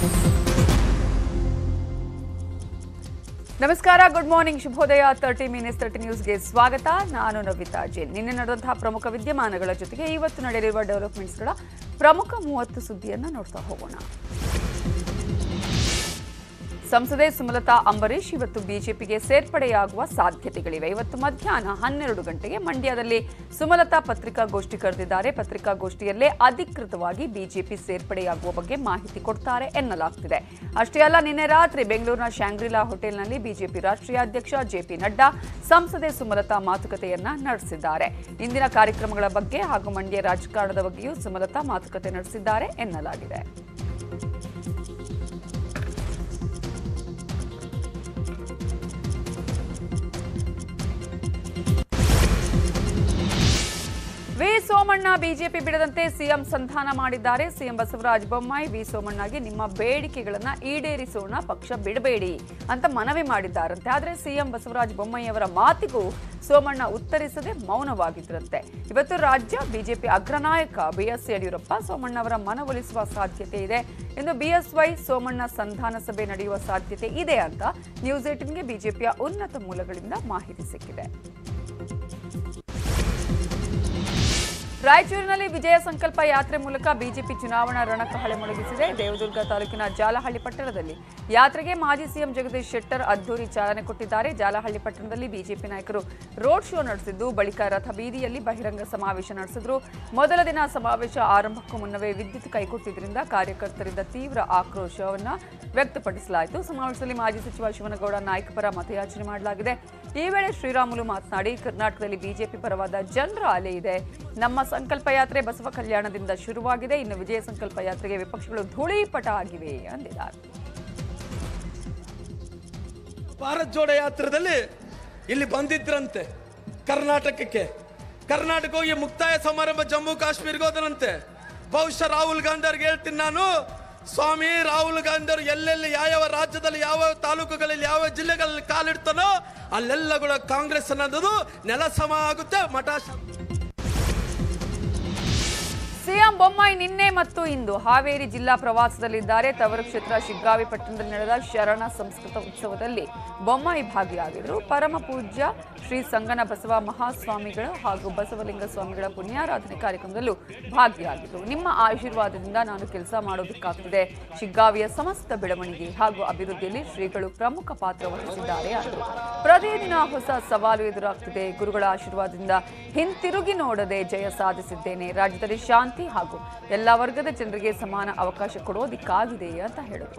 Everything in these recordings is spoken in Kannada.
ನಮಸ್ಕಾರ ಗುಡ್ ಮಾರ್ನಿಂಗ್ ಶುಭೋದಯ ತರ್ಟಿ ಮಿನಿಟ್ಸ್ ತರ್ಟಿ ನ್ಯೂಸ್ಗೆ ಸ್ವಾಗತ ನಾನು ನವಿತಾ ಜೈನ್ ನಿನ್ನೆ ನಡೆದಂತಹ ಪ್ರಮುಖ ವಿದ್ಯಮಾನಗಳ ಜೊತೆಗೆ ಇವತ್ತು ನಡೆಯಲಿರುವ ಡೆವಲಪ್ಮೆಂಟ್ಸ್ಗಳ ಪ್ರಮುಖ ಮೂವತ್ತು ಸುದ್ದಿಯನ್ನ ನೋಡ್ತಾ ಹೋಗೋಣ ಸಂಸದೆ ಸುಮಲತಾ ಅಂಬರೀಶ್ ಇವತ್ತು ಬಿಜೆಪಿಗೆ ಸೇರ್ಪಡೆಯಾಗುವ ಸಾಧ್ಯತೆಗಳಿವೆ ಇವತ್ತು ಮಧ್ಯಾಹ್ನ ಹನ್ನೆರಡು ಗಂಟೆಗೆ ಮಂಡ್ಯದಲ್ಲಿ ಸುಮಲತಾ ಪತ್ರಿಕಾಗೋಷ್ಠಿ ಕರೆದಿದ್ದಾರೆ ಪತ್ರಿಕಾಗೋಷ್ಠಿಯಲ್ಲೇ ಅಧಿಕೃತವಾಗಿ ಬಿಜೆಪಿ ಸೇರ್ಪಡೆಯಾಗುವ ಬಗ್ಗೆ ಮಾಹಿತಿ ಕೊಡ್ತಾರೆ ಎನ್ನಲಾಗ್ತಿದೆ ಅಷ್ಟೇ ಅಲ್ಲ ನಿನ್ನೆ ರಾತ್ರಿ ಬೆಂಗಳೂರಿನ ಶಾಂಗ್ರಿಲಾ ಹೋಟೆಲ್ನಲ್ಲಿ ಬಿಜೆಪಿ ರಾಷ್ಟ್ರೀಯ ಅಧ್ಯಕ್ಷ ಜೆಪಿ ನಡ್ಡಾ ಸಂಸದೆ ಸುಮಲತಾ ಮಾತುಕತೆಯನ್ನ ನಡೆಸಿದ್ದಾರೆ ಇಂದಿನ ಕಾರ್ಯಕ್ರಮಗಳ ಬಗ್ಗೆ ಹಾಗೂ ಮಂಡ್ಯ ರಾಜಕಾರಣದ ಬಗ್ಗೆಯೂ ಸುಮಲತಾ ಮಾತುಕತೆ ನಡೆಸಿದ್ದಾರೆ ಎನ್ನಲಾಗಿದೆ ವಿ ಸೋಮಣ್ಣ ಬಿಜೆಪಿ ಬಿಡದಂತೆ ಸಿಎಂ ಸಂಧಾನ ಮಾಡಿದ್ದಾರೆ ಸಿಎಂ ಬಸವರಾಜ ಬೊಮ್ಮಾಯಿ ವಿ ಸೋಮಣ್ಣಗೆ ನಿಮ್ಮ ಬೇಡಿಕೆಗಳನ್ನ ಈಡೇರಿಸೋಣ ಪಕ್ಷ ಬಿಡಬೇಡಿ ಅಂತ ಮನವಿ ಮಾಡಿದ್ದಾರಂತೆ ಆದರೆ ಸಿಎಂ ಬಸವರಾಜ ಬೊಮ್ಮಾಯಿ ಅವರ ಮಾತಿಗೂ ಸೋಮಣ್ಣ ಉತ್ತರಿಸದೆ ಮೌನವಾಗಿದ್ದರಂತೆ ಇವತ್ತು ರಾಜ್ಯ ಬಿಜೆಪಿ ಅಗ್ರನಾಯಕ ಬಿಎಸ್ ಯಡಿಯೂರಪ್ಪ ಸೋಮಣ್ಣ ಅವರ ಮನವೊಲಿಸುವ ಸಾಧ್ಯತೆ ಇದೆ ಎಂದು ಬಿಎಸ್ವೈ ಸೋಮಣ್ಣ ಸಂಧಾನ ಸಭೆ ನಡೆಯುವ ಸಾಧ್ಯತೆ ಇದೆ ಅಂತ ನ್ಯೂಸ್ ಏಟಿನ್ಗೆ ಬಿಜೆಪಿಯ ಉನ್ನತ ಮೂಲಗಳಿಂದ ಮಾಹಿತಿ ಸಿಕ್ಕಿದೆ ರಾಯಚೂರಿನಲ್ಲಿ ವಿಜಯ ಸಂಕಲ್ಪ ಯಾತ್ರೆ ಮೂಲಕ ಬಿಜೆಪಿ ಚುನಾವಣಾ ರಣಕಹಳೆ ಮೊಳಗಿಸಿದೆ ದೇವದುರ್ಗ ತಾಲೂಕಿನ ಜಾಲಹಳ್ಳಿ ಪಟ್ಟಣದಲ್ಲಿ ಯಾತ್ರೆಗೆ ಮಾಜಿ ಸಿಎಂ ಜಗದೀಶ್ ಶೆಟ್ಟರ್ ಅದ್ದೂರಿ ಚಾಲನೆ ಕೊಟ್ಟಿದ್ದಾರೆ ಜಾಲಹಳ್ಳಿ ಪಟ್ಟಣದಲ್ಲಿ ಬಿಜೆಪಿ ನಾಯಕರು ರೋಡ್ ಶೋ ನಡೆಸಿದ್ದು ಬಳಿಕ ರಥ ಬೀದಿಯಲ್ಲಿ ಬಹಿರಂಗ ಸಮಾವೇಶ ನಡೆಸಿದ್ರು ಮೊದಲ ದಿನ ಸಮಾವೇಶ ಆರಂಭಕ್ಕೂ ಮುನ್ನವೇ ವಿದ್ಯುತ್ ಕೈಕೊಟ್ಟಿದ್ದರಿಂದ ಕಾರ್ಯಕರ್ತರಿಂದ ತೀವ್ರ ಆಕ್ರೋಶವನ್ನ ವ್ಯಕ್ತಪಡಿಸಲಾಯಿತು ಸಮಾವೇಶದಲ್ಲಿ ಮಾಜಿ ಸಚಿವ ಶಿವನಗೌಡ ನಾಯ್ಕ ಪರ ಮತಯಾಚನೆ ಮಾಡಲಾಗಿದೆ ಈ ವೇಳೆ ಶ್ರೀರಾಮುಲು ಮಾತನಾಡಿ ಕರ್ನಾಟಕದಲ್ಲಿ ಬಿಜೆಪಿ ಪರವಾದ ಜನರ ಅಲೆ ಇದೆ ನಮ್ಮ ಸಂಕಲ್ಪ ಯಾತ್ರೆ ಬಸವ ಕಲ್ಯಾಣದಿಂದ ಶುರುವಾಗಿದೆ ಇನ್ನು ವಿಜಯ ಸಂಕಲ್ಪ ಯಾತ್ರೆಗೆ ವಿಪಕ್ಷಗಳು ಧೂಳೀಪಟ ಆಗಿವೆ ಅಂದಿದ್ದಾರೆ ಭಾರತ್ ಜೋಡ ಯಾತ್ರದಲ್ಲಿ ಇಲ್ಲಿ ಬಂದಿದ್ರಂತೆ ಕರ್ನಾಟಕಕ್ಕೆ ಕರ್ನಾಟಕ ಹೋಗಿ ಮುಕ್ತಾಯ ಸಮಾರಂಭ ಜಮ್ಮು ಕಾಶ್ಮೀರ್ಗೆ ಹೋದರಂತೆ ಬಹುಶಃ ರಾಹುಲ್ ಗಾಂಧಿ ಅವ್ರಿಗೆ ಹೇಳ್ತೀನಿ ನಾನು ಸ್ವಾಮಿ ರಾಹುಲ್ ಗಾಂಧಿ ಅವರು ಎಲ್ಲೆಲ್ಲಿ ಯಾವ ರಾಜ್ಯದಲ್ಲಿ ಯಾವ ತಾಲೂಕುಗಳಲ್ಲಿ ಯಾವ ಜಿಲ್ಲೆಗಳಲ್ಲಿ ಕಾಲಿಡ್ತಾನೋ ಅಲ್ಲೆಲ್ಲ ಕೂಡ ಕಾಂಗ್ರೆಸ್ ಅನ್ನೋದು ನೆಲ ಸಮ ಆಗುತ್ತೆ ಮಠ ಶ- ಸಿಎಂ ಬೊಮ್ಮಾಯಿ ನಿನ್ನೆ ಮತ್ತು ಇಂದು ಹಾವೇರಿ ಜಿಲ್ಲಾ ಪ್ರವಾಸದಲ್ಲಿದ್ದಾರೆ ತವರು ಕ್ಷೇತ್ರ ಶಿಗ್ಗಾವಿ ಪಟ್ಟಣದಲ್ಲಿ ನಡೆದ ಶರಣ ಸಂಸ್ಕೃತ ಉತ್ಸವದಲ್ಲಿ ಬೊಮ್ಮಾಯಿ ಭಾಗಿಯಾಗಿದ್ದರು ಪರಮ ಪೂಜ್ಯ ಶ್ರೀ ಸಂಗನ ಬಸವ ಮಹಾಸ್ವಾಮಿಗಳ ಹಾಗೂ ಬಸವಲಿಂಗ ಸ್ವಾಮಿಗಳ ಪುಣ್ಯಾರಾಧನೆ ಕಾರ್ಯಕ್ರಮದಲ್ಲೂ ಭಾಗಿಯಾಗಿದ್ದರು ನಿಮ್ಮ ಆಶೀರ್ವಾದದಿಂದ ನಾನು ಕೆಲಸ ಮಾಡೋದಕ್ಕಾಗ್ತಿದೆ ಶಿಗ್ಗಾವಿಯ ಸಮಸ್ತ ಬೆಳವಣಿಗೆ ಹಾಗೂ ಅಭಿವೃದ್ಧಿಯಲ್ಲಿ ಶ್ರೀಗಳು ಪ್ರಮುಖ ಪಾತ್ರ ವಹಿಸಿದ್ದಾರೆ ಅಂದರು ಪ್ರತಿದಿನ ಹೊಸ ಸವಾಲು ಎದುರಾಗ್ತಿದೆ ಗುರುಗಳ ಆಶೀರ್ವಾದದಿಂದ ಹಿಂತಿರುಗಿ ನೋಡದೆ ಜಯ ಸಾಧಿಸಿದ್ದೇನೆ ರಾಜ್ಯದಲ್ಲಿ ಶಾಂತಿ ಹಾಗೂ ಎಲ್ಲ ವರ್ಗದ ಜನರಿಗೆ ಸಮಾನ ಅವಕಾಶ ಕೊಡೋದಿಕ್ಕಾಗಿದೆ ಅಂತ ಹೇಳಿದರು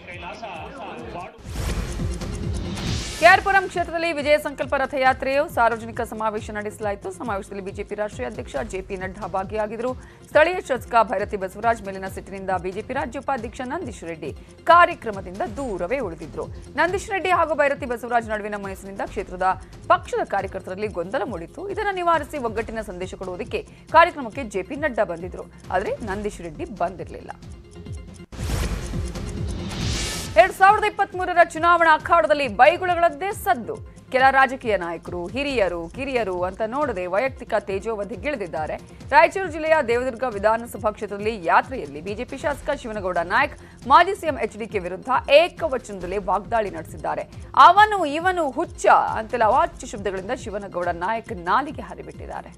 ಕೆಆರ್ಪುರಂ ಕ್ಷೇತ್ರದಲ್ಲಿ ವಿಜಯ ಸಂಕಲ್ಪ ರಥಯಾತ್ರೆಯು ಸಾರ್ವಜನಿಕ ಸಮಾವೇಶ ನಡೆಸಲಾಯಿತು ಸಮಾವೇಶದಲ್ಲಿ ಬಿಜೆಪಿ ರಾಷ್ಟ್ರೀಯ ಅಧ್ಯಕ್ಷ ಜೆಪಿ ನಡ್ಡಾ ಭಾಗಿಯಾಗಿದ್ದರು ಸ್ಥಳೀಯ ಶಾಸಕ ಭೈರತಿ ಬಸವರಾಜ್ ಮೇಲಿನ ಸಿಟ್ಟಿನಿಂದ ಬಿಜೆಪಿ ರಾಜ್ಯ ಉಪಾಧ್ಯಕ್ಷ ನಂದೀಶ್ ರೆಡ್ಡಿ ಕಾರ್ಯಕ್ರಮದಿಂದ ದೂರವೇ ಉಳಿದಿದ್ರು ನಂದೀಶ್ ರೆಡ್ಡಿ ಹಾಗೂ ಭೈರತಿ ಬಸವರಾಜ್ ನಡುವಿನ ಮುನಿಸಿನಿಂದ ಕ್ಷೇತ್ರದ ಪಕ್ಷದ ಕಾರ್ಯಕರ್ತರಲ್ಲಿ ಗೊಂದಲ ಮೂಡಿತ್ತು ಇದನ್ನು ನಿವಾರಿಸಿ ಒಗ್ಗಟ್ಟಿನ ಸಂದೇಶ ಕೊಡುವುದಕ್ಕೆ ಕಾರ್ಯಕ್ರಮಕ್ಕೆ ಜೆಪಿ ನಡ್ಡಾ ಬಂದಿದ್ರು ಆದರೆ ನಂದೀಶ್ ರೆಡ್ಡಿ ಬಂದಿರಲಿಲ್ಲ ಎರಡ್ ಸಾವಿರದ ಇಪ್ಪತ್ತ್ ಮೂರರ ಚುನಾವಣಾ ಅಖಾಡದಲ್ಲಿ ಬೈಗುಳಗಳದ್ದೇ ಸದ್ದು ಕೆಲ ರಾಜಕೀಯ ನಾಯಕರು ಹಿರಿಯರು ಕಿರಿಯರು ಅಂತ ನೋಡದೆ ವೈಯಕ್ತಿಕ ತೇಜೋವಧಿಗಿಳಿದಿದ್ದಾರೆ ರಾಯಚೂರು ಜಿಲ್ಲೆಯ ದೇವದುರ್ಗ ವಿಧಾನಸಭಾ ಕ್ಷೇತ್ರದಲ್ಲಿ ಯಾತ್ರೆಯಲ್ಲಿ ಬಿಜೆಪಿ ಶಾಸಕ ಶಿವನಗೌಡ ನಾಯಕ್ ಮಾಜಿ ಸಿಎಂ ಎಚ್ಡಿಕೆ ವಿರುದ್ಧ ಏಕವಚನದಲ್ಲಿ ವಾಗ್ದಾಳಿ ನಡೆಸಿದ್ದಾರೆ ಅವನು ಇವನು ಹುಚ್ಚ ಅಂತೆಲ್ಲ ಅವಾಚ್ಯ ಶಬ್ದಗಳಿಂದ ಶಿವನಗೌಡ ನಾಯಕ್ ನಾಲಿಗೆ ಹರಿಬಿಟ್ಟಿದ್ದಾರೆ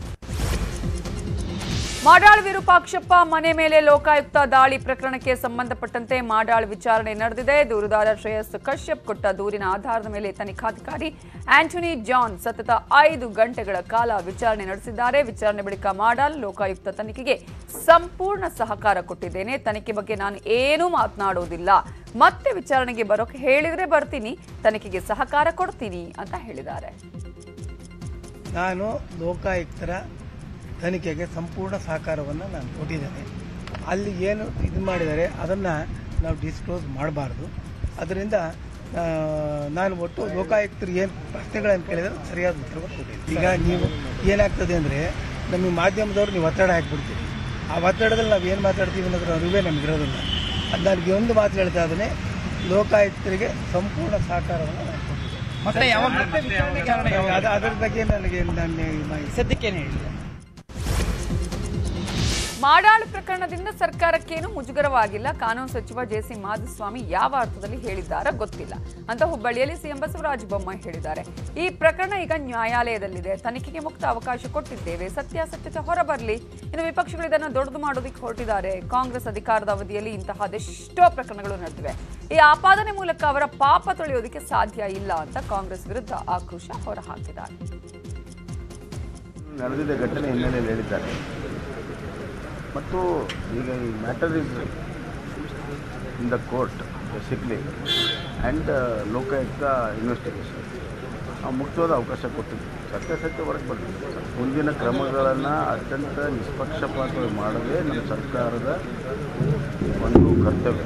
ಮಾಡಾಳ್ ವಿರೂಪಾಕ್ಷಪ್ಪ ಮನೆ ಮೇಲೆ ಲೋಕಾಯುಕ್ತ ದಾಳಿ ಪ್ರಕರಣಕ್ಕೆ ಸಂಬಂಧಪಟ್ಟಂತೆ ಮಾಡಾಳ್ ವಿಚಾರಣೆ ನಡೆದಿದೆ ದೂರುದಾರ ಶ್ರೇಯಸ್ ಕಶ್ಯಪ್ ಕೊಟ್ಟ ದೂರಿನ ಆಧಾರದ ಮೇಲೆ ತನಿಖಾಧಿಕಾರಿ ಆಂಟನಿ ಜಾನ್ ಸತತ ಐದು ಗಂಟೆಗಳ ಕಾಲ ವಿಚಾರಣೆ ನಡೆಸಿದ್ದಾರೆ ವಿಚಾರಣೆ ಬಳಿಕ ಮಾಡಾಳ್ ಲೋಕಾಯುಕ್ತ ತನಿಖೆಗೆ ಸಂಪೂರ್ಣ ಸಹಕಾರ ಕೊಟ್ಟಿದ್ದೇನೆ ತನಿಖೆ ಬಗ್ಗೆ ನಾನು ಏನೂ ಮಾತನಾಡುವುದಿಲ್ಲ ಮತ್ತೆ ವಿಚಾರಣೆಗೆ ಬರೋಕೆ ಹೇಳಿದ್ರೆ ಬರ್ತೀನಿ ತನಿಖೆಗೆ ಸಹಕಾರ ಕೊಡ್ತೀನಿ ಅಂತ ಹೇಳಿದ್ದಾರೆ ನಾನು ಲೋಕಾಯುಕ್ತರ ತನಿಖೆಗೆ ಸಂಪೂರ್ಣ ಸಹಕಾರವನ್ನು ನಾನು ಕೊಟ್ಟಿದ್ದೇನೆ ಅಲ್ಲಿ ಏನು ಇದು ಮಾಡಿದ್ದಾರೆ ಅದನ್ನು ನಾವು ಡಿಸ್ಕ್ಲೋಸ್ ಮಾಡಬಾರ್ದು ಅದರಿಂದ ಆ, ನಾನು ಒಟ್ಟು ಲೋಕಾಯುಕ್ತರು ಏನು ಪ್ರಶ್ನೆಗಳನ್ನು ಕೇಳಿದ್ರೆ ಸರಿಯಾದ ಉತ್ತರವನ್ನು ಕೊಟ್ಟಿದ್ದೀನಿ ಈಗ ನೀವು ಏನಾಗ್ತದೆ ಅಂದರೆ ನಮಗೆ ಮಾಧ್ಯಮದವ್ರು ನೀವು ಒತ್ತಡ ಹಾಕ್ಬಿಡ್ತೀರಿ ಆ ಒತ್ತಡದಲ್ಲಿ ನಾವು ಏನು ಮಾತಾಡ್ತೀವಿ ಅನ್ನೋದ್ರ ಅರಿವೇ ನಮ್ಗೆ ಇರೋದಿಲ್ಲ ಅದು ನನಗೆ ಒಂದು ಮಾತು ಹೇಳ್ತಾ ಇದ್ದೇನೆ ಲೋಕಾಯುಕ್ತರಿಗೆ ಸಂಪೂರ್ಣ ಸಹಕಾರವನ್ನು ನಾನು ಕೊಟ್ಟಿದ್ದೇನೆ ಮತ್ತೆ ಯಾವಾಗ ಅದು ಅದರ ಬಗ್ಗೆ ನನಗೆ ನನ್ನ ಮಾಹಿತಿ ಸದ್ಯಕ್ಕೇನು ಹೇಳಿ ಮಾಡಾಳು ಪ್ರಕರಣದಿಂದ ಸರ್ಕಾರಕ್ಕೇನು ಮುಜುಗರವಾಗಿಲ್ಲ ಕಾನೂನು ಸಚಿವ ಜೆಸಿ ಮಾಧುಸ್ವಾಮಿ ಯಾವ ಅರ್ಥದಲ್ಲಿ ಹೇಳಿದ್ದಾರೋ ಗೊತ್ತಿಲ್ಲ ಅಂತ ಹುಬ್ಬಳ್ಳಿಯಲ್ಲಿ ಸಿಎಂ ಬಸವರಾಜ ಬೊಮ್ಮಾಯಿ ಹೇಳಿದ್ದಾರೆ ಈ ಪ್ರಕರಣ ಈಗ ನ್ಯಾಯಾಲಯದಲ್ಲಿದೆ ತನಿಖೆಗೆ ಮುಕ್ತ ಅವಕಾಶ ಕೊಟ್ಟಿದ್ದೇವೆ ಸತ್ಯಾಸತ್ಯತೆ ಹೊರಬರಲಿ ಇನ್ನು ವಿಪಕ್ಷಗಳು ಇದನ್ನು ದೊಡ್ಡದು ಮಾಡೋದಕ್ಕೆ ಹೊರಟಿದ್ದಾರೆ ಕಾಂಗ್ರೆಸ್ ಅಧಿಕಾರದ ಅವಧಿಯಲ್ಲಿ ಇಂತಹ ಅದೆಷ್ಟೋ ಪ್ರಕರಣಗಳು ನಡೆದಿವೆ ಈ ಆಪಾದನೆ ಮೂಲಕ ಅವರ ಪಾಪ ತೊಳೆಯೋದಕ್ಕೆ ಸಾಧ್ಯ ಇಲ್ಲ ಅಂತ ಕಾಂಗ್ರೆಸ್ ವಿರುದ್ಧ ಆಕ್ರೋಶ ಹೊರಹಾಕಿದ್ದಾರೆ ನಡೆದಿದ್ದ ಘಟನೆ ಹಿನ್ನೆಲೆಯಲ್ಲಿ ಹೇಳಿದ್ದಾರೆ ಮತ್ತು ಈಗ ಈ matter is in the court basically and Lokayukta investigation ನಾವು ಮುಕ್ತವಾದ ಅವಕಾಶ ಕೊಟ್ಟಿದ್ವಿ ಸತ್ಯಾಸತ್ಯ ಹೊರಗೆ ಬರ್ತೀವಿ ಮುಂದಿನ ಕ್ರಮಗಳನ್ನು ಅತ್ಯಂತ ನಿಷ್ಪಕ್ಷಪಾತವಾಗಿ ಮಾಡೋದೇ ನಮ್ಮ ಸರ್ಕಾರದ ಒಂದು ಕರ್ತವ್ಯ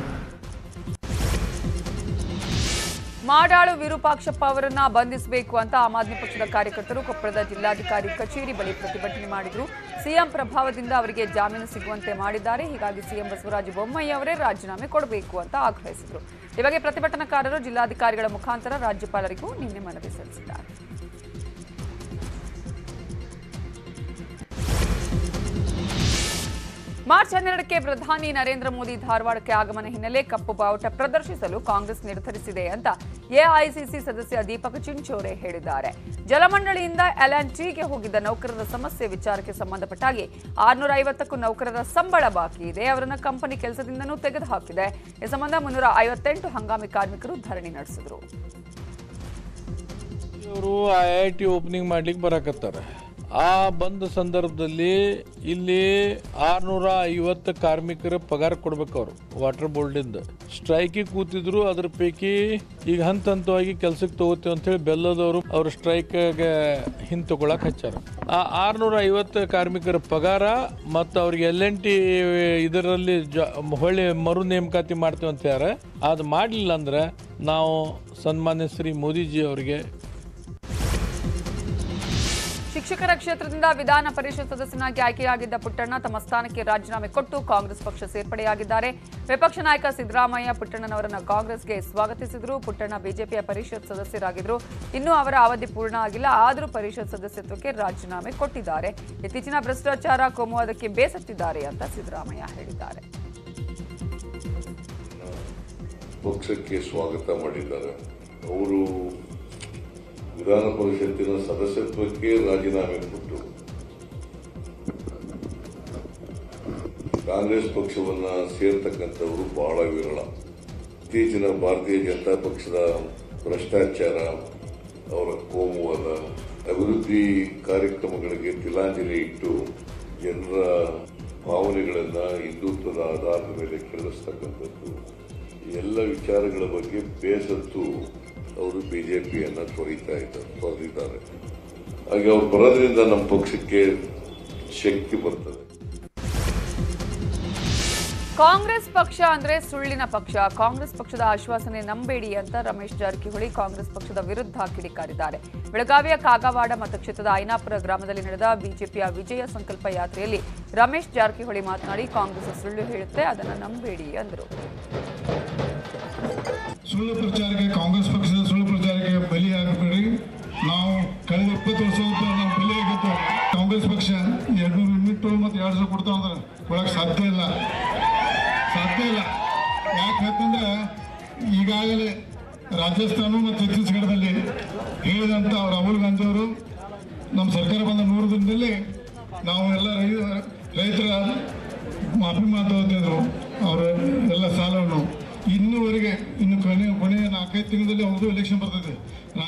ಮಾಡಾಳು ವಿರೂಪಾಕ್ಷಪ್ಪ ಅವರನ್ನ ಬಂಧಿಸಬೇಕು ಅಂತ ಆಮ್ ಆದ್ಮಿ ಪಕ್ಷದ ಕಾರ್ಯಕರ್ತರು ಕೊಪ್ಪಳದ ಜಿಲ್ಲಾಧಿಕಾರಿ ಕಚೇರಿ ಬಳಿ ಪ್ರತಿಭಟನೆ ಮಾಡಿದ್ರು ಸಿಎಂ ಪ್ರಭಾವದಿಂದ ಅವರಿಗೆ ಜಾಮೀನು ಸಿಗುವಂತೆ ಮಾಡಿದ್ದಾರೆ ಹೀಗಾಗಿ ಸಿಎಂ ಬಸವರಾಜ ಬೊಮ್ಮಾಯಿ ಅವರೇ ರಾಜೀನಾಮೆ ಕೊಡಬೇಕು ಅಂತ ಆಗ್ರಹಿಸಿದ್ರು ಈ ಬಗ್ಗೆ ಪ್ರತಿಭಟನಾಕಾರರು ಜಿಲ್ಲಾಧಿಕಾರಿಗಳ ಮುಖಾಂತರ ರಾಜ್ಯಪಾಲರಿಗೂ ನಿನ್ನೆ ಮನವಿ ಸಲ್ಲಿಸಿದ್ದಾರೆ ಮಾರ್ಚ್ ಹನ್ನೆರಡಕ್ಕೆ ಪ್ರಧಾನಿ ನರೇಂದ್ರ ಮೋದಿ ಧಾರವಾಡಕ್ಕೆ ಆಗಮನ ಹಿನ್ನೆಲೆ ಕಪ್ಪು ಬಾವುಟ ಪ್ರದರ್ಶಿಸಲು ಕಾಂಗ್ರೆಸ್ ನಿರ್ಧರಿಸಿದೆ ಅಂತ ಎಐಸಿಸಿ ಸದಸ್ಯ ದೀಪಕ್ ಚಿಂಚೋರೆ ಹೇಳಿದ್ದಾರೆ ಜಲಮಂಡಳಿಯಿಂದ ಎಲ್ಎನ್ಟಿಗೆ ಹೋಗಿದ್ದ ನೌಕರರ ಸಮಸ್ಯೆ ವಿಚಾರಕ್ಕೆ ಸಂಬಂಧಪಟ್ಟ ಹಾಗೆ ಆರ್ನೂರ ಐವತ್ತಕ್ಕೂ ನೌಕರರ ಸಂಬಳ ಬಾಕಿ ಇದೆ ಅವರನ್ನ ಕಂಪನಿ ಕೆಲಸದಿಂದನೂ ತೆಗೆದುಹಾಕಿದೆ ಈ ಸಂಬಂಧ ಮುನ್ನೂರ ಐವತ್ತೆಂಟು ಹಂಗಾಮಿ ಕಾರ್ಮಿಕರು ಧರಣಿ ನಡೆಸಿದರು ಇವರು ಐ ಐ ಟಿ ಓಪನಿಂಗ್ ಮಾಡ್ಲಿಕ್ಕೆ ಬರಕತ್ತಾರೆ ಆ ಬಂದ ಸಂದರ್ಭದಲ್ಲಿ ಇಲ್ಲಿ ಆರ್ನೂರ ಐವತ್ತು ಕಾರ್ಮಿಕರ ಪಗಾರ ಕೊಡ್ಬೇಕು ಅವರು ವಾಟರ್ ಬೋರ್ಡಿಂದ ಸ್ಟ್ರೈಕಿಗೆ ಕೂತಿದ್ರು ಅದ್ರ ಪೈಕಿ ಈಗ ಹಂತ ಹಂತವಾಗಿ ಕೆಲ್ಸಕ್ಕೆ ತಗೋತೀವಿ ಅಂತೇಳಿ ಬೆಲ್ಲದವರು ಅವ್ರ ಸ್ಟ್ರೈಕ್ಗೆ ಹಿಂದೆ ತಗೊಳಕ್ ಹಚ್ಚಾರ ಆ ಆರ್ನೂರ ಐವತ್ತು ಕಾರ್ಮಿಕರ ಪಗಾರ ಮತ್ತು ಅವ್ರಿಗೆ ಎಲ್ ಎನ್ ಟಿ ಇದರಲ್ಲಿ ಜ ಹೊಳ್ಳಿ ಮರು ನೇಮಕಾತಿ ಮಾಡ್ತೀವಿ ಅಂತ ಯಾರ ಅದು ಮಾಡಲಿಲ್ಲ ಅಂದ್ರೆ ನಾವು ಸನ್ಮಾನ್ಯ ಶ್ರೀ ಮೋದಿಜಿ ಅವರಿಗೆ ಶಿಕ್ಷಕರ ಕ್ಷೇತ್ರದಿಂದ ವಿಧಾನ ಪರಿಷತ್ ಸದಸ್ಯನಾಗಿ ಆಯ್ಕೆಯಾಗಿದ್ದ ಪುಟ್ಟಣ್ಣ ತಮ್ಮ ಸ್ಥಾನಕ್ಕೆ ರಾಜೀನಾಮೆ ಕೊಟ್ಟು ಕಾಂಗ್ರೆಸ್ ಪಕ್ಷ ಸೇರ್ಪಡೆಯಾಗಿದ್ದಾರೆ ವಿಪಕ್ಷ ನಾಯಕ ಸಿದ್ದರಾಮಯ್ಯ ಪುಟ್ಟಣ್ಣನವರನ್ನ ಕಾಂಗ್ರೆಸ್ಗೆ ಸ್ವಾಗತಿಸಿದ್ರು ಪುಟ್ಟಣ್ಣ ಬಿಜೆಪಿಯ ಪರಿಷತ್ ಸದಸ್ಯರಾಗಿದ್ರು ಇನ್ನೂ ಅವರ ಅವಧಿ ಪೂರ್ಣ ಆಗಿಲ್ಲ ಆದರೂ ಪರಿಷತ್ ಸದಸ್ಯತ್ವಕ್ಕೆ ರಾಜೀನಾಮೆ ಕೊಟ್ಟಿದ್ದಾರೆ ಇತ್ತೀಚಿನ ಭ್ರಷ್ಟಾಚಾರ ಕೋಮುವಾದಕ್ಕೆ ಬೇಸತ್ತಿದ್ದಾರೆ ಅಂತ ಸಿದ್ದರಾಮಯ್ಯ ಹೇಳಿದ್ದಾರೆ ಪಕ್ಷಕ್ಕೆ ಸ್ವಾಗತ ಮಾಡಿದ್ದಾರೆ ಅವರು ವಿಧಾನ ಪರಿಷತ್ತಿನ ಸದಸ್ಯತ್ವಕ್ಕೆ ರಾಜೀನಾಮೆ ಕೊಟ್ಟು ಕಾಂಗ್ರೆಸ್ ಪಕ್ಷವನ್ನ ಸೇರ್ತಕ್ಕಂಥವರು ಬಹಳ ವಿರಳ ಇತ್ತೀಚಿನ ಭಾರತೀಯ ಜನತಾ ಪಕ್ಷದ ಭ್ರಷ್ಟಾಚಾರ ಅವರ ಕೋಮುವಾದ ಅಭಿವೃದ್ಧಿ ಕಾರ್ಯಕ್ರಮಗಳಿಗೆ ತಿಲಾಂಜಲಿ ಇಟ್ಟು ಜನರ ಭಾವನೆಗಳನ್ನ ಹಿಂದುತ್ವದ ಆಧಾರದ ಮೇಲೆ ಕೆರಳಿಸ್ತಕ್ಕಂಥದ್ದು ಈ ಎಲ್ಲ ವಿಚಾರಗಳ ಬಗ್ಗೆ ಬೇಸತ್ತು ಅವರು ಬಿಜೆಪಿಯನ್ನ ತೊರೀತಾ ಇದ್ದಾರೆ ತೊರೆದಿದ್ದಾರೆ ಹಾಗೆ ಅವ್ರು ಬರೋದ್ರಿಂದ ನಮ್ಮ ಪಕ್ಷಕ್ಕೆ ಶಕ್ತಿ ಬರ್ತದೆ ಕಾಂಗ್ರೆಸ್ ಪಕ್ಷ ಅಂದ್ರೆ ಸುಳ್ಳಿನ ಪಕ್ಷ ಕಾಂಗ್ರೆಸ್ ಪಕ್ಷದ ಆಶ್ವಾಸನೆ ನಂಬೇಡಿ ಅಂತ ರಮೇಶ್ ಜಾರಕಿಹೊಳಿ ಕಾಂಗ್ರೆಸ್ ಪಕ್ಷದ ವಿರುದ್ಧ ಕಿಡಿಕಾರಿದ್ದಾರೆ ಬೆಳಗಾವಿಯ ಕಾಗವಾಡ ಮತಕ್ಷೇತ್ರದ ಐನಾಪುರ ಗ್ರಾಮದಲ್ಲಿ ನಡೆದ ಬಿಜೆಪಿಯ ವಿಜಯ ಸಂಕಲ್ಪ ಯಾತ್ರೆಯಲ್ಲಿ ರಮೇಶ್ ಜಾರಕಿಹೊಳಿ ಮಾತನಾಡಿ ಕಾಂಗ್ರೆಸ್ ಸುಳ್ಳು ಹೇಳುತ್ತೆ ಅದನ್ನು ನಂಬೇಡಿ ಎಂದರು ಸುಳ್ಳು ಪ್ರಚಾರಕ್ಕೆ ಕಾಂಗ್ರೆಸ್ ಪಕ್ಷದ ಸುಳ್ಳು ಪ್ರಚಾರಕ್ಕೆ ಬಲಿಯಾಗಬೇಡಿ ನಾವು ಕಳೆದ ಇಪ್ಪತ್ತು ವರ್ಷ ನಾವು ಬಲಿಯಾಗಿದ್ದು ಕಾಂಗ್ರೆಸ್ ಪಕ್ಷ ಎರಡ್ನೂರು ಯೂನಿಟ್ ಮತ್ತು ಎರಡು ಸಾವಿರ ಕೊಡ್ತಾವ ಅಂದ್ರೆ ಕೊಡಕ್ಕೆ ಸಾಧ್ಯ ಇಲ್ಲ ಸಾಧ್ಯ ಇಲ್ಲ ಯಾಕೆ ಹೇಳ್ತಂದ್ರೆ ಈಗಾಗಲೇ ರಾಜಸ್ಥಾನ ಮತ್ತು ಛತ್ತೀಸ್ಗಢದಲ್ಲಿ ಹೇಳಿದಂಥ ರಾಹುಲ್ ಗಾಂಧಿ ಅವರು ನಮ್ಮ ಸರ್ಕಾರ ಬಂದ ನೂರು ದಿನದಲ್ಲಿ ನಾವು ಎಲ್ಲ ರೈ- ರೈತರ ಮಾಫಿ ಮಾತಾಡ್ತಿದ್ರು ಅವರ ಎಲ್ಲ ಸಾಲವನ್ನು ಇನ್ನೂವರೆಗೆ ಇನ್ನು ಕೊನೆ ಕೊನೆಯ ನಾಲ್ಕೈದು ತಿಂಗಳಲ್ಲಿ ಅವ್ರದ್ದು ಎಲೆಕ್ಷನ್ ಬರ್ತದೆ ರಾ-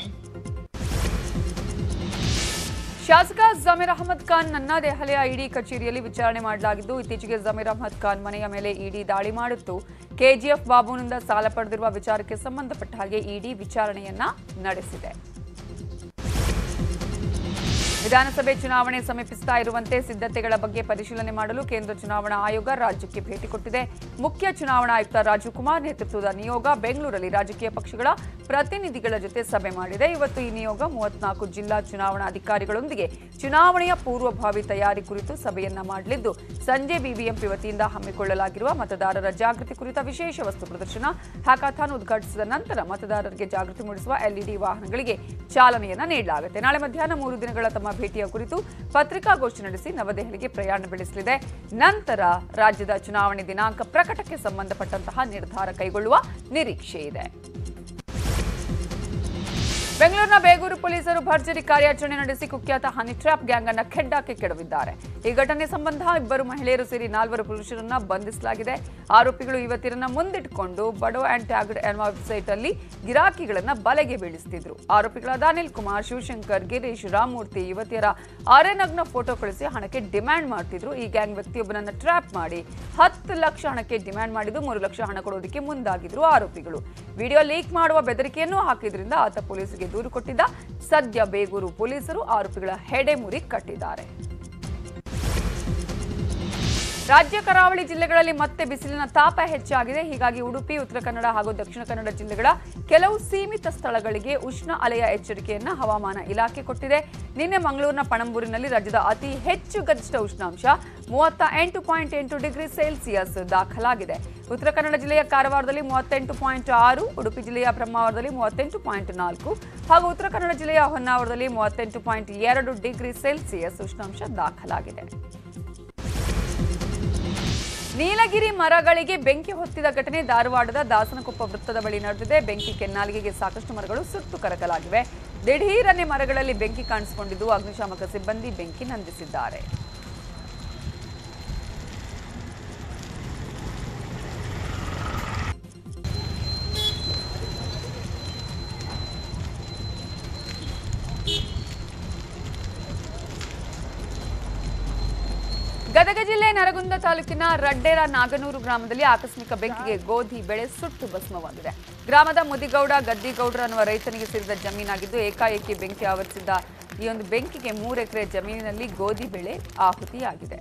ಶಾಸಕ ಜಮೀರ್ ಅಹಮದ್ ಖಾನ್ ನನ್ನ ದೆಹಲಿಯ ಇಡಿ ಕಚೇರಿಯಲ್ಲಿ ವಿಚಾರಣೆ ಮಾಡಲಾಗಿದ್ದು ಇತ್ತೀಚೆಗೆ ಜಮೀರ್ ಅಹಮದ್ ಖಾನ್ ಮನೆಯ ಮೇಲೆ ಇಡಿ ದಾಳಿ ಮಾಡಿತ್ತು ಕೆಜಿಎಫ್ ಬಾಬುನಿಂದ ಸಾಲ ಪಡೆದಿರುವ ವಿಚಾರಕ್ಕೆ ಸಂಬಂಧಪಟ್ಟ ಹಾಗೆ ಇಡಿ ವಿಚಾರಣೆಯನ್ನ ನಡೆಸಿದೆ ವಿಧಾನಸಭೆ ಚುನಾವಣೆ ಸಮೀಪಿಸ್ತಾ ಇರುವಂತೆ ಸಿದ್ಧತೆಗಳ ಬಗ್ಗೆ ಪರಿಶೀಲನೆ ಮಾಡಲು ಕೇಂದ್ರ ಚುನಾವಣಾ ಆಯೋಗ ರಾಜ್ಯಕ್ಕೆ ಭೇಟಿ ಕೊಟ್ಟಿದೆ ಮುಖ್ಯ ಚುನಾವಣಾ ಆಯುಕ್ತ ರಾಜೀವ್ ಕುಮಾರ್ ನೇತೃತ್ವದ ನಿಯೋಗ ಬೆಂಗಳೂರಲ್ಲಿ ರಾಜಕೀಯ ಪಕ್ಷಗಳ ಪ್ರತಿನಿಧಿಗಳ ಜೊತೆ ಸಭೆ ಮಾಡಿದೆ ಇವತ್ತು ಈ ನಿಯೋಗ ಮೂವತ್ನಾಲ್ಕು ಜಿಲ್ಲಾ ಚುನಾವಣಾಧಿಕಾರಿಗಳೊಂದಿಗೆ ಚುನಾವಣೆಯ ಪೂರ್ವಭಾವಿ ತಯಾರಿ ಕುರಿತು ಸಭೆಯನ್ನ ಮಾಡಲಿದ್ದು ಸಂಜೆ ಬಿಬಿಎಂಪಿ ವತಿಯಿಂದ ಹಮ್ಮಿಕೊಳ್ಳಲಾಗಿರುವ ಮತದಾರರ ಜಾಗೃತಿ ಕುರಿತ ವಿಶೇಷ ವಸ್ತು ಪ್ರದರ್ಶನ ಹ್ಯಾಕಾಥಾನ್ ಉದ್ಘಾಟಿಸಿದ ನಂತರ ಮತದಾರರಿಗೆ ಜಾಗೃತಿ ಮೂಡಿಸುವ ಎಲ್ಇಡಿ ವಾಹನಗಳಿಗೆ ಚಾಲನೆಯನ್ನ ನೀಡಲಾಗುತ್ತೆ ನಾಳೆ ಮಧ್ಯಾಹ್ನ ಮೂರು ದಿನಗಳ ತಮ್ಮ ಭೇಟಿಯ ಕುರಿತು ಪತ್ರಿಕಾಗೋಷ್ಠಿ ನಡೆಸಿ ನವದೆಹಲಿಗೆ ಪ್ರಯಾಣ ಬೆಳೆಸಲಿದೆ ನಂತರ ರಾಜ್ಯದ ಚುನಾವಣೆ ದಿನಾಂಕ ಪ್ರಕಟಕ್ಕೆ ಸಂಬಂಧಪಟ್ಟಂತಹ ನಿರ್ಧಾರ ಕೈಗೊಳ್ಳುವ ನಿರೀಕ್ಷೆ ಇದೆ ಬೆಂಗಳೂರಿನ ಬೇಗೂರು ಪೊಲೀಸರು ಭರ್ಜರಿ ಕಾರ್ಯಾಚರಣೆ ನಡೆಸಿ ಕುಖ್ಯಾತ ಹನಿ ಟ್ರ್ಯಾಪ್ ಗ್ಯಾಂಗ್ ಅನ್ನ ಖೆಡ್ಡಾಕ್ಕೆ ಕೆಡವಿದ್ದಾರೆ ಈ ಘಟನೆ ಸಂಬಂಧ ಇಬ್ಬರು ಮಹಿಳೆಯರು ಸೇರಿ ನಾಲ್ವರು ಪುರುಷರನ್ನ ಬಂಧಿಸಲಾಗಿದೆ ಆರೋಪಿಗಳು ಯುವತಿಯರನ್ನ ಮುಂದಿಟ್ಟುಕೊಂಡು ಬಡೋ ಅಂಡ್ ಟ್ಯಾಗ್ಡ್ ಎನ್ನುವ ವೆಬ್ಸೈಟ್ ಅಲ್ಲಿ ಗಿರಾಕಿಗಳನ್ನ ಬಲೆಗೆ ಬೀಳಿಸುತ್ತಿದ್ರು ಆರೋಪಿಗಳಾದ ಅನಿಲ್ ಕುಮಾರ್ ಶಿವಶಂಕರ್ ಗಿರೀಶ್ ರಾಮಮೂರ್ತಿ ಯುವತಿಯರ ಆರೆನಗ್ನ ಫೋಟೋ ಕಳಿಸಿ ಹಣಕ್ಕೆ ಡಿಮ್ಯಾಂಡ್ ಮಾಡ್ತಿದ್ರು ಈ ಗ್ಯಾಂಗ್ ವ್ಯಕ್ತಿಯೊಬ್ಬನನ್ನ ಟ್ರ್ಯಾಪ್ ಮಾಡಿ ಹತ್ತು ಲಕ್ಷ ಹಣಕ್ಕೆ ಡಿಮ್ಯಾಂಡ್ ಮಾಡಿದ್ದು ಮೂರು ಲಕ್ಷ ಹಣ ಕೊಡೋದಕ್ಕೆ ಮುಂದಾಗಿದ್ರು ಆರೋಪಿಗಳು ವಿಡಿಯೋ ಲೀಕ್ ಮಾಡುವ ಬೆದರಿಕೆಯನ್ನು ಹಾಕಿದ್ರಿಂದ ಆತ ಪೊಲೀಸರಿಗೆ ದೂರು ಕೊಟ್ಟಿದ್ದ ಸದ್ಯ ಬೇಗೂರು ಪೊಲೀಸರು ಆರೋಪಿಗಳ ಹೆಡೆಮುರಿ ಕಟ್ಟಿದ್ದಾರೆ ರಾಜ್ಯ ಕರಾವಳಿ ಜಿಲ್ಲೆಗಳಲ್ಲಿ ಮತ್ತೆ ಬಿಸಿಲಿನ ತಾಪ ಹೆಚ್ಚಾಗಿದೆ ಹೀಗಾಗಿ ಉಡುಪಿ ಉತ್ತರ ಕನ್ನಡ ಹಾಗೂ ದಕ್ಷಿಣ ಕನ್ನಡ ಜಿಲ್ಲೆಗಳ ಕೆಲವು ಸೀಮಿತ ಸ್ಥಳಗಳಿಗೆ ಉಷ್ಣ ಅಲೆಯ ಎಚ್ಚರಿಕೆಯನ್ನ ಹವಾಮಾನ ಇಲಾಖೆ ಕೊಟ್ಟಿದೆ ನಿನ್ನೆ ಮಂಗಳೂರಿನ ಪಣಂಬೂರಿನಲ್ಲಿ ರಾಜ್ಯದ ಅತಿ ಹೆಚ್ಚು ಗರಿಷ್ಠ ಉಷ್ಣಾಂಶ ಮೂವತ್ತ ಎಂಟು ಪಾಯಿಂಟ್ ಎಂಟು ಡಿಗ್ರಿ ಸೆಲ್ಸಿಯಸ್ ದಾಖಲಾಗಿದೆ ಉತ್ತರ ಕನ್ನಡ ಜಿಲ್ಲೆಯ ಕಾರವಾರದಲ್ಲಿ ಮೂವತ್ತೆಂಟು ಪಾಯಿಂಟ್ ಆರು ಉಡುಪಿ ಜಿಲ್ಲೆಯ ಬ್ರಹ್ಮಾವರದಲ್ಲಿ ಮೂವತ್ತೆಂಟು ಪಾಯಿಂಟ್ ನಾಲ್ಕು ಹಾಗೂ ಉತ್ತರ ಕನ್ನಡ ಜಿಲ್ಲೆಯ ಹೊನ್ನಾವರದಲ್ಲಿ ಮೂವತ್ತೆಂಟು ಪಾಯಿಂಟ್ ಎರಡು ಡಿಗ್ರಿ ಸೆಲ್ಸಿಯಸ್ ಉಷ್ಣಾಂಶ ದಾಖಲಾಗಿದೆ ನೀಲಗಿರಿ ಮರಗಳಿಗೆ ಬೆಂಕಿ ಹೊತ್ತಿದ ಘಟನೆ ಧಾರವಾಡದ ದಾಸನಕೊಪ್ಪ ವೃತ್ತದ ಬಳಿ ನಡೆದಿದೆ ಬೆಂಕಿ ಕೆನ್ನಾಲಿಗೆಗೆ ಸಾಕಷ್ಟು ಮರಗಳು ಸುಟ್ಟು ಕರಕಲಾಗಿವೆ ದಿಢೀರನೆ ಮರಗಳಲ್ಲಿ ಬೆಂಕಿ ಕಾಣಿಸಿಕೊಂಡಿದ್ದು ಅಗ್ನಿಶಾಮಕ ಸಿಬ್ಬಂದಿ ಬೆಂಕಿ ನಂದಿಸಿದ್ದಾರೆ ಗದಗ ಜಿಲ್ಲೆ ನರಗುಂದ ತಾಲೂಕಿನ ರಡ್ಡೇರ ನಾಗನೂರು ಗ್ರಾಮದಲ್ಲಿ ಆಕಸ್ಮಿಕ ಬೆಂಕಿಗೆ ಗೋಧಿ ಬೆಳೆ ಸುಟ್ಟು ಭಸ್ಮವಾಗಿದೆ ಗ್ರಾಮದ ಮುದಿಗೌಡ ಗದ್ದಿಗೌಡರ ಅನ್ನುವ ರೈತನಿಗೆ ಸೇರಿದ ಜಮೀನಾಗಿದ್ದು ಏಕಾಏಕಿ ಬೆಂಕಿ ಆವರಿಸಿದ್ದ ಈ ಒಂದು ಬೆಂಕಿಗೆ ಮೂರು ಎಕರೆ ಜಮೀನಿನಲ್ಲಿ ಗೋಧಿ ಬೆಳೆ ಆಹುತಿಯಾಗಿದೆ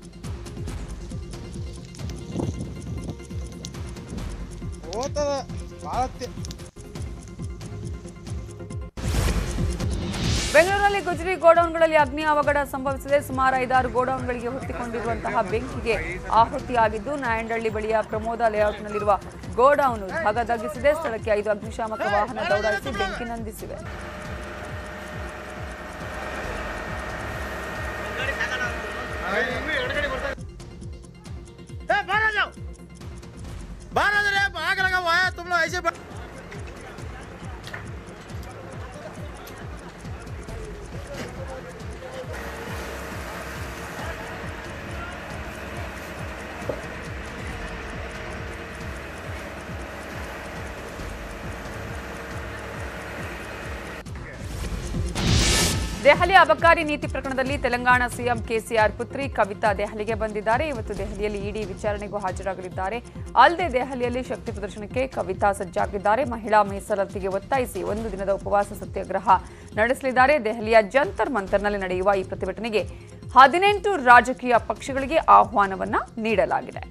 ಬೆಂಗಳೂರಿನಲ್ಲಿ ಗುಜರಿ ಗೋಡೌನ್ಗಳಲ್ಲಿ ಅಗ್ನಿ ಅವಘಡ ಸಂಭವಿಸಿದೆ ಸುಮಾರು ಐದಾರು ಗೋಡೌನ್ಗಳಿಗೆ ಹೊತ್ತಿಕೊಂಡಿರುವಂತಹ ಬೆಂಕಿಗೆ ಆಹುತಿಯಾಗಿದ್ದು ನಾಯಂಡಹಳ್ಳಿ ಬಳಿಯ ಪ್ರಮೋದ ಲೇಔಟ್ನಲ್ಲಿರುವ ಗೋಡೌನ್ ಧಗಧಗಿಸಿದೆ ಸ್ಥಳಕ್ಕೆ ಐದು ಅಗ್ನಿಶಾಮಕ ವಾಹನ ದೌಡಾಯಿಸಿ ಬೆಂಕಿ ನಂದಿಸಿವೆ ದೆಹಲಿ ಅಬಕಾರಿ ನೀತಿ ಪ್ರಕರಣದಲ್ಲಿ ತೆಲಂಗಾಣ ಸಿಎಂ ಕೆಸಿಆರ್ ಪುತ್ರಿ ಕವಿತಾ ದೆಹಲಿಗೆ ಬಂದಿದ್ದಾರೆ ಇವತ್ತು ದೆಹಲಿಯಲ್ಲಿ ಇಡಿ ವಿಚಾರಣೆಗೂ ಹಾಜರಾಗಲಿದ್ದಾರೆ ಅಲ್ಲದೆ ದೆಹಲಿಯಲ್ಲಿ ಶಕ್ತಿ ಪ್ರದರ್ಶನಕ್ಕೆ ಕವಿತಾ ಸಜ್ಜಾಗಿದ್ದಾರೆ ಮಹಿಳಾ ಮೀಸಲಾತಿಗೆ ಒತ್ತಾಯಿಸಿ ಒಂದು ದಿನದ ಉಪವಾಸ ಸತ್ಯಾಗ್ರಹ ನಡೆಸಲಿದ್ದಾರೆ ದೆಹಲಿಯ ಜಂತರ್ ಮಂತರ್ನಲ್ಲಿ ನಡೆಯುವ ಈ ಪ್ರತಿಭಟನೆಗೆ ಹದಿನೆಂಟು ರಾಜಕೀಯ ಪಕ್ಷಗಳಿಗೆ ಆಹ್ವಾನವನ್ನ ನೀಡಲಾಗಿದೆ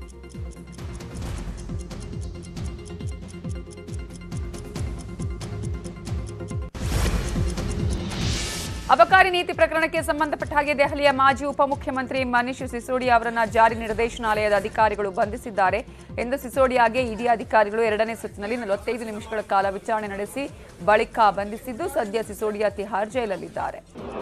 ಅಬಕಾರಿ ನೀತಿ ಪ್ರಕರಣಕ್ಕೆ ಸಂಬಂಧಪಟ್ಟ ಹಾಗೆ ದೆಹಲಿಯ ಮಾಜಿ ಉಪಮುಖ್ಯಮಂತ್ರಿ ಮನೀಶ್ ಸಿಸೋಡಿಯಾ ಅವರನ್ನ ಜಾರಿ ನಿರ್ದೇಶನಾಲಯದ ಅಧಿಕಾರಿಗಳು ಬಂಧಿಸಿದ್ದಾರೆ ಎಂದು ಸಿಸೋಡಿಯಾಗೆ ಇಡಿ ಅಧಿಕಾರಿಗಳು ಎರಡನೇ ಸುತ್ತಿನಲ್ಲಿ ನಲವತ್ತೈದು ನಿಮಿಷಗಳ ಕಾಲ ವಿಚಾರಣೆ ನಡೆಸಿ ಬಳಿಕ ಬಂಧಿಸಿದ್ದು ಸದ್ಯ ಸಿಸೋಡಿಯಾ ತಿಹಾರ್ ಜೈಲಲ್ಲಿದ್ದಾರೆ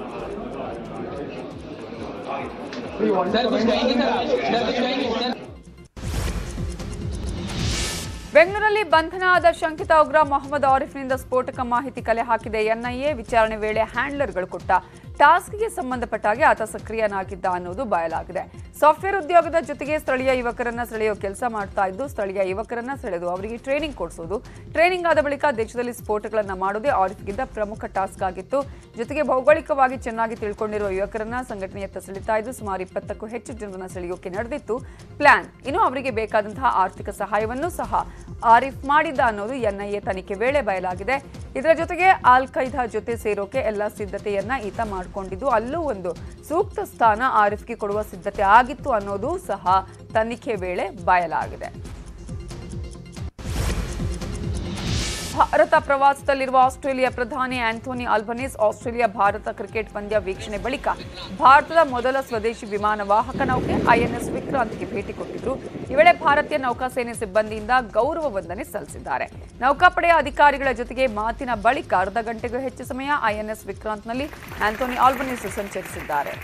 ಬೆಂಗಳೂರಲ್ಲಿ ಬಂಧನ ಆದ ಶಂಕಿತ ಉಗ್ರ ಮೊಹಮ್ಮದ್ ಆರಿಫ್ನಿಂದ ಸ್ಫೋಟಕ ಮಾಹಿತಿ ಕಲೆ ಹಾಕಿದೆ ಎನ್ಐಎ ವಿಚಾರಣೆ ವೇಳೆ ಹ್ಯಾಂಡ್ಲರ್ಗಳು ಕೊಟ್ಟ ಟಾಸ್ಕ್ಗೆ ಸಂಬಂಧಪಟ್ಟ ಹಾಗೆ ಆತ ಸಕ್ರಿಯನಾಗಿದ್ದ ಅನ್ನೋದು ಬಯಲಾಗಿದೆ ಸಾಫ್ಟ್ವೇರ್ ಉದ್ಯೋಗದ ಜೊತೆಗೆ ಸ್ಥಳೀಯ ಯುವಕರನ್ನ ಸೆಳೆಯೋ ಕೆಲಸ ಮಾಡ್ತಾ ಇದ್ದು ಸ್ಥಳೀಯ ಯುವಕರನ್ನ ಸೆಳೆದು ಅವರಿಗೆ ಟ್ರೈನಿಂಗ್ ಕೊಡಿಸೋದು ಟ್ರೈನಿಂಗ್ ಆದ ಬಳಿಕ ದೇಶದಲ್ಲಿ ಸ್ಫೋಟಗಳನ್ನ ಮಾಡೋದೇ ಆರಿಫ್ಗಿದ್ದ ಪ್ರಮುಖ ಟಾಸ್ಕ್ ಆಗಿತ್ತು ಜೊತೆಗೆ ಭೌಗೋಳಿಕವಾಗಿ ಚೆನ್ನಾಗಿ ತಿಳ್ಕೊಂಡಿರುವ ಯುವಕರನ್ನ ಸಂಘಟನೆಯತ್ತ ಸೆಳಿತಾ ಇದ್ದು ಸುಮಾರು ಇಪ್ಪತ್ತಕ್ಕೂ ಹೆಚ್ಚು ಜನರನ್ನ ಸೆಳೆಯೋಕೆ ನಡೆದಿತ್ತು ಪ್ಲಾನ್ ಇನ್ನು ಅವರಿಗೆ ಬೇಕಾದಂತಹ ಆರ್ಥಿಕ ಸಹಾಯವನ್ನು ಸಹ ಆರಿಫ್ ಮಾಡಿದ್ದ ಅನ್ನೋದು ಎನ್ಐಎ ತನಿಖೆ ವೇಳೆ ಬಯಲಾಗಿದೆ ಇದರ ಜೊತೆಗೆ ಆಲ್ ಖೈದಾ ಜೊತೆ ಸೇರೋಕೆ ಎಲ್ಲ ಸಿದ್ಧತೆಯನ್ನ ಈತ ಮಾಡಿಕೊಂಡಿದ್ದು ಅಲ್ಲೂ ಒಂದು ಸೂಕ್ತ ಸ್ಥಾನ ಆರಿಫ್ಗೆ ಕೊಡುವ ಸಿದ್ಧತೆ ಆಗಿತ್ತು ಅನ್ನೋದು ಸಹ ತನಿಖೆ ವೇಳೆ ಬಯಲಾಗಿದೆ ಭಾರತ ಪ್ರವಾಸದಲ್ಲಿರುವ ಆಸ್ಟ್ರೇಲಿಯಾ ಪ್ರಧಾನಿ Anthony Albanese Australia Bharat cricket ಪಂದ್ಯ ವೀಕ್ಷಣೆ ಬಳಿಕ ಭಾರತದ ಮೊದಲ ಸ್ವದೇಶಿ ವಿಮಾನ ವಾಹಕ ನೌಕೆ ಐಎನ್ಎಸ್ ವಿಕ್ರಾಂತ್ಗೆ ಭೇಟಿ ಕೊಟ್ಟಿದ್ರು ಈ ವೇಳೆ ಭಾರತೀಯ ನೌಕಾಸೇನೆ ಸಿಬ್ಬಂದಿಯಿಂದ ಗೌರವ ವಂದನೆ ಸಲ್ಲಿಸಿದ್ದಾರೆ ನೌಕಾಪಡೆಯ ಅಧಿಕಾರಿಗಳ ಜೊತೆಗೆ ಮಾತಿನ ಬಳಿಕ ಅರ್ಧ ಗಂಟೆಗೂ ಹೆಚ್ಚು ಸಮಯ ಐಎನ್ಎಸ್ ವಿಕ್ರಾಂತ್ನಲ್ಲಿ ಆಂಥೋನಿ ಆಲ್ಬನೀಸ್ ಸಂಚರಿಸಿದ್ದಾರೆ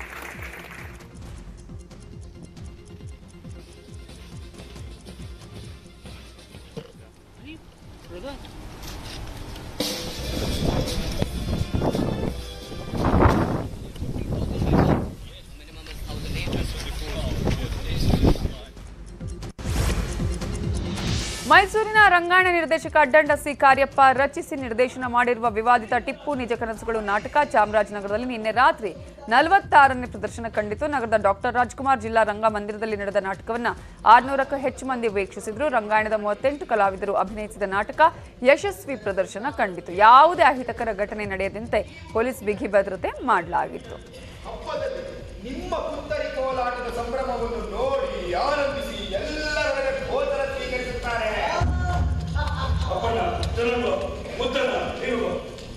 ಮೈಸೂರಿನ ರಂಗಾಯಣ ನಿರ್ದೇಶಕ ಅಡ್ಡಂಡ ಸಿ ಕಾರ್ಯಪ್ಪ ರಚಿಸಿ ನಿರ್ದೇಶನ ಮಾಡಿರುವ ವಿವಾದಿತ ಟಿಪ್ಪು ನಿಜ ಕನಸುಗಳು ನಾಟಕ ಚಾಮರಾಜನಗರದಲ್ಲಿ ನಿನ್ನೆ ರಾತ್ರಿ ನಲವತ್ತಾರನೇ ಪ್ರದರ್ಶನ ಕಂಡಿತು ನಗರದ ಡಾಕ್ಟರ್ ರಾಜ್ಕುಮಾರ್ ಜಿಲ್ಲಾ ರಂಗಮಂದಿರದಲ್ಲಿ ನಡೆದ ನಾಟಕವನ್ನ ಆರ್ನೂರಕ್ಕೂ ಹೆಚ್ಚು ಮಂದಿ ವೀಕ್ಷಿಸಿದ್ರು ರಂಗಾಯಣದ ಮೂವತ್ತೆಂಟು ಕಲಾವಿದರು ಅಭಿನಯಿಸಿದ ನಾಟಕ ಯಶಸ್ವಿ ಪ್ರದರ್ಶನ ಕಂಡಿತು ಯಾವುದೇ ಅಹಿತಕರ ಘಟನೆ ನಡೆಯದಂತೆ ಪೊಲೀಸ್ ಬಿಗಿ ಭದ್ರತೆ ಮಾಡಲಾಗಿತ್ತು ನಿಮ್ಮ ಪುತ್ತರಿ ಕೋಲಾಟದ ಸಂಭ್ರಮವನ್ನು ನೋಡಿ ಆನಂದಿಸಿ ಎಲ್ಲರೊಡನೆ ಭೋಜನ ಸ್ವೀಕರಿಸುತ್ತಾರೆ ಅಪ್ಪಣ್ಣ ತಿರುಗು ಮುದ್ದಣ್ಣ ತಿರುಗು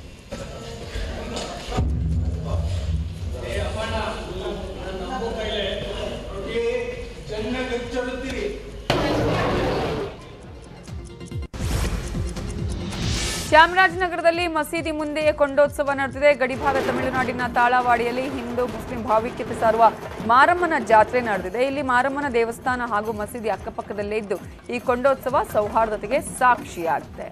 ಚೆನ್ನಾಗಿ ಚಾಮರಾಜನಗರದಲ್ಲಿ ಮಸೀದಿ ಮುಂದೆಯೇ ಕೊಂಡೋತ್ಸವ ನಡೆದಿದೆ ಗಡಿಭಾಗ ತಮಿಳುನಾಡಿನ ತಾಳವಾಡಿಯಲ್ಲಿ ಹಿಂದೂ ಮುಸ್ಲಿಂ ಭಾವಿಕ್ಯತೆ ಸಾರುವ ಮಾರಮ್ಮನ ಜಾತ್ರೆ ನಡೆದಿದೆ ಇಲ್ಲಿ ಮಾರಮ್ಮನ ದೇವಸ್ಥಾನ ಹಾಗೂ ಮಸೀದಿ ಅಕ್ಕಪಕ್ಕದಲ್ಲೇ ಇದ್ದು ಈ ಕೊಂಡೋತ್ಸವ ಸೌಹಾರ್ದತೆಗೆ ಸಾಕ್ಷಿಯಾಗಿದೆ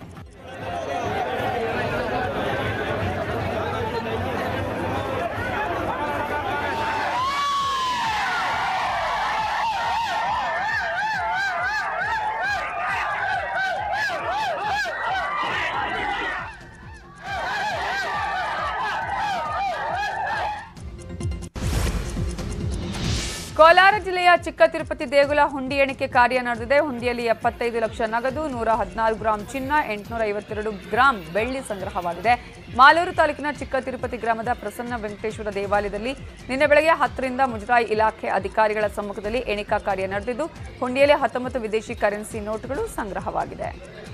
ಕೋಲಾರ ಜಿಲ್ಲೆಯ ಚಿಕ್ಕ ತಿರುಪತಿ ದೇಗುಲ ಹುಂಡಿ ಎಣಿಕೆ ಕಾರ್ಯ ನಡೆದಿದೆ ಹುಂಡಿಯಲ್ಲಿ ಎಪ್ಪತ್ತೈದು ಲಕ್ಷ ನಗದು ನೂರ ಹದಿನಾರು ಗ್ರಾಂ ಚಿನ್ನ ಎಂಟುನೂರ ಐವತ್ತೆರಡು ಗ್ರಾಂ ಬೆಳ್ಳಿ ಸಂಗ್ರಹವಾಗಿದೆ ಮಾಲೂರು ತಾಲೂಕಿನ ಚಿಕ್ಕ ತಿರುಪತಿ ಗ್ರಾಮದ ಪ್ರಸನ್ನ ವೆಂಕಟೇಶ್ವರ ದೇವಾಲಯದಲ್ಲಿ ನಿನ್ನೆ ಬೆಳಗ್ಗೆ ಹತ್ತರಿಂದ ಮುಜರಾಯಿ ಇಲಾಖೆ ಅಧಿಕಾರಿಗಳ ಸಮ್ಮುಖದಲ್ಲಿ ಎಣಿಕಾ ಕಾರ್ಯ ನಡೆದಿದ್ದು ಹುಂಡಿಯಲ್ಲಿ ಹತ್ತೊಂಬತ್ತು ವಿದೇಶಿ ಕರೆನ್ಸಿ ನೋಟುಗಳು ಸಂಗ್ರಹವಾಗಿದೆ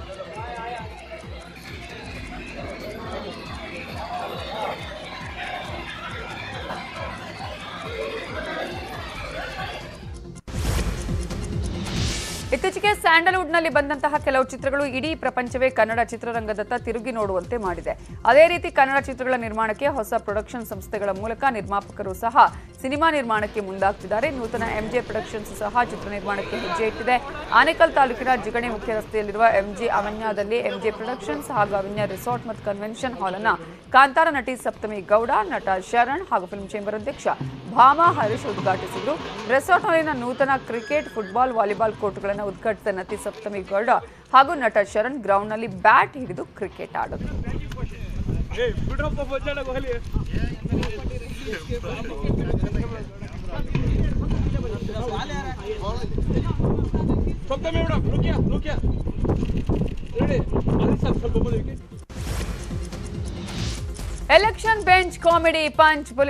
ಇತ್ತೀಚೆಗೆ ಸ್ಯಾಂಡಲ್ವುಡ್ನಲ್ಲಿ ಬಂದಂತಹ ಕೆಲವು ಚಿತ್ರಗಳು ಇಡೀ ಪ್ರಪಂಚವೇ ಕನ್ನಡ ಚಿತ್ರರಂಗದತ್ತ ತಿರುಗಿ ನೋಡುವಂತೆ ಮಾಡಿದೆ ಅದೇ ರೀತಿ ಕನ್ನಡ ಚಿತ್ರಗಳ ನಿರ್ಮಾಣಕ್ಕೆ ಹೊಸ ಪ್ರೊಡಕ್ಷನ್ ಸಂಸ್ಥೆಗಳ ಮೂಲಕ ನಿರ್ಮಾಪಕರು ಸಹ ಸಿನಿಮಾ ನಿರ್ಮಾಣಕ್ಕೆ ಮುಂದಾಗ್ತಿದ್ದಾರೆ ನೂತನ ಎಂಜೆ ಪ್ರೊಡಕ್ಷನ್ಸ್ ಸಹ ಚಿತ್ರ ನಿರ್ಮಾಣಕ್ಕೆ ಹೆಜ್ಜೆ ಇಟ್ಟಿದೆ ಆನೇಕಲ್ ತಾಲೂಕಿನ ಜಿಗಣಿ ಮುಖ್ಯ ರಸ್ತೆಯಲ್ಲಿರುವ ಎಂಜಿ ಅವನ್ಯಾದಲ್ಲಿ ಎಂಜೆ ಪ್ರೊಡಕ್ಷನ್ಸ್ ಹಾಗೂ ಅವನ್ಯ ರಿಸಾರ್ಟ್ ಮತ್ತು ಕನ್ವೆನ್ಷನ್ ಹಾಲ್ ಅನ್ನ ಕಾಂತಾರ ನಟಿ ಸಪ್ತಮಿ ಗೌಡ ನಟ ಶರಣ್ ಹಾಗೂ ಫಿಲ್ಮ್ ಚೇಂಬರ್ ಅಧ್ಯಕ್ಷ ಭಾಮಾ ಹರೀಶ್ ಉದ್ಘಾಟಿಸಿದರು ರೆಸಾರ್ಟ್ನಲ್ಲಿನ ನೂತನ ಕ್ರಿಕೆಟ್ ಫುಟ್ಬಾಲ್ ವಾಲಿಬಾಲ್ ಕೋರ್ಟ್ಗಳನ್ನು ಉದ್ಘಾಟಿಸಿದ ನಟಿ ಸಪ್ತಮಿ ಗೌಡ ಹಾಗೂ ನಟ ಶರಣ್ ಗ್ರೌಂಡ್ನಲ್ಲಿ ಬ್ಯಾಟ್ ಹಿಡಿದು ಕ್ರಿಕೆಟ್ ಆಡಿದರು ಬಿಡ್ರಪ್ಪ ಬಜ್ಜಾಡ ಕೊಹ್ಲಿ ಸ್ವಲ್ಪ ಮೇಡಮ್ ರುಕಿಯಾ ರುಕಿಯಾ ರೆಡಿ ಅಲ್ಲಿ ಸ್ವಲ್ಪ ಸ್ವಲ್ಪ ಬಂದಿಕ್ಕೆ ಎಲೆಕ್ಷನ್ ಬೆಂಚ್ ಕಾಮಿಡಿ ಪಂಚ್